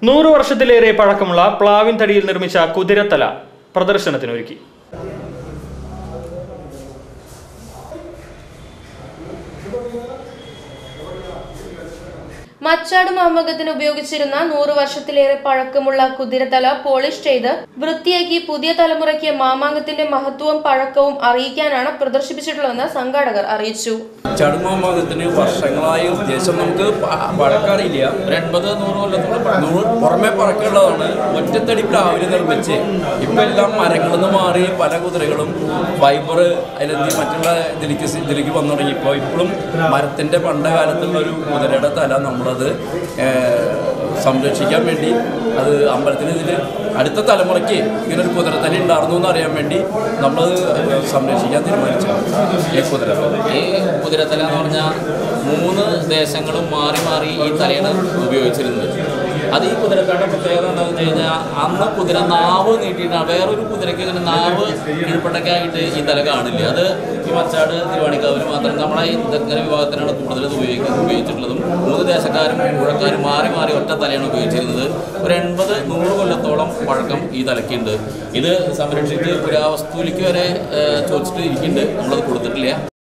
നൂറു വർഷത്തിലേറെ പഴക്കമുള്ള പ്ലാവിൻ തടിയിൽ നിർമ്മിച്ച കുതിരത്തല പ്രദർശനത്തിനൊരുക്കി മച്ചാട് മാമകത്തിന് ഉപയോഗിച്ചിരുന്ന നൂറ് വർഷത്തിലേറെ പഴക്കമുള്ള കുതിരത്തല പോളിഷ് ചെയ്ത് വൃത്തിയാക്കി പുതിയ തലമുറയ്ക്ക് മാമാങ്കത്തിന്റെ മഹത്വവും പഴക്കവും അറിയിക്കാനാണ് പ്രദർശിപ്പിച്ചിട്ടുള്ളതെന്ന് സംഘാടകർ അറിയിച്ചു ചടുമാമകത്തിന് വർഷങ്ങളായ ഉദ്ദേശം നമുക്ക് പ- പഴക്കറിയില്ല ഒരു എൺപത് നൂറ് കൊല്ലത്തോളം പഴ- നൂറ് പുറമെ പഴക്കമുള്ളതാണ് ഒറ്റത്തടി പ്ലാവിൽ നിർമ്മിച്ച് ഇപ്പം എല്ലാം മരങ്ങളിൽ നിന്ന് മാറി പല കുതിരകളും ഫൈബർ അതിലെന്തി മറ്റുള്ള ഇതിലേക്ക് സി- ഇതിലേക്ക് വന്നു തുടങ്ങി ഇപ്പോൾ ഇപ്പോഴും മരത്തിൻ്റെ പണ്ട കാലത്തുള്ള ഒരു കുതിരയുടെ തല നമ്മളത് ഏഹ്, സംരക്ഷിക്കാൻ വേണ്ടി അത് അമ്പലത്തിന് ഇതിൽ അടുത്ത തലമുറയ്ക്ക് ഇങ്ങനെ ഒരു കുതിരത്തല ഉണ്ടായിരുന്നു എന്ന് അറിയാൻ വേണ്ടി നമ്മളത് സംരക്ഷിക്കാൻ തീരുമാനിച്ചു ഈ കുതിരത്തല ഈ കുതിരത്തല എന്ന് പറഞ്ഞാൽ മൂന്ന് ദേശങ്ങളും മാറി മാറി ഈ തലയാണ് ഉപയോഗിച്ചിരുന്നത് അത് ഈ കുതിരക്കാരുടെ പ്രത്യേകത എന്താണെന്ന് വെച്ച് കഴിഞ്ഞാൽ അന്ന് കുതിര നാവ് നീട്ടിയിട്ടാണ് വേറൊരു കുതിരയ്ക്ക് ഇങ്ങനെ നാവ് കീഴ്പ്പട്ടൊക്കെ ആയിട്ട് ഈ തല കാണില്ല അത് ഈ മച്ചാട് തിരുവാണിക്കാവിൽ മാത്രം നമ്മളെ ഈ തെക്കൻ വിഭാഗത്തിനാണ് കൂടുതൽ ഇത് ഉപയോഗിക്കുന്നത് ഉപയോഗിച്ചിട്ടുള്ളതും മൂന്ന് ദേശക്കാരും പുഴക്കാരും മാറി മാറി ഒറ്റ തലയാണ് ഉപയോഗിച്ചിരുന്നത് ഒരു എൺപത് നൂറ് കൊല്ലത്തോളം പഴക്കം ഈ തലയ്ക്കുണ്ട് ഇത് സംരക്ഷിച്ച് പുരാവസ്തുവിലേക്ക് വരെ ഏഹ്, ചോദിച്ചിട്ട് ഇരിക്കുന്നുണ്ട് നമ്മളത് കൊടുത്തിട്ടില്ല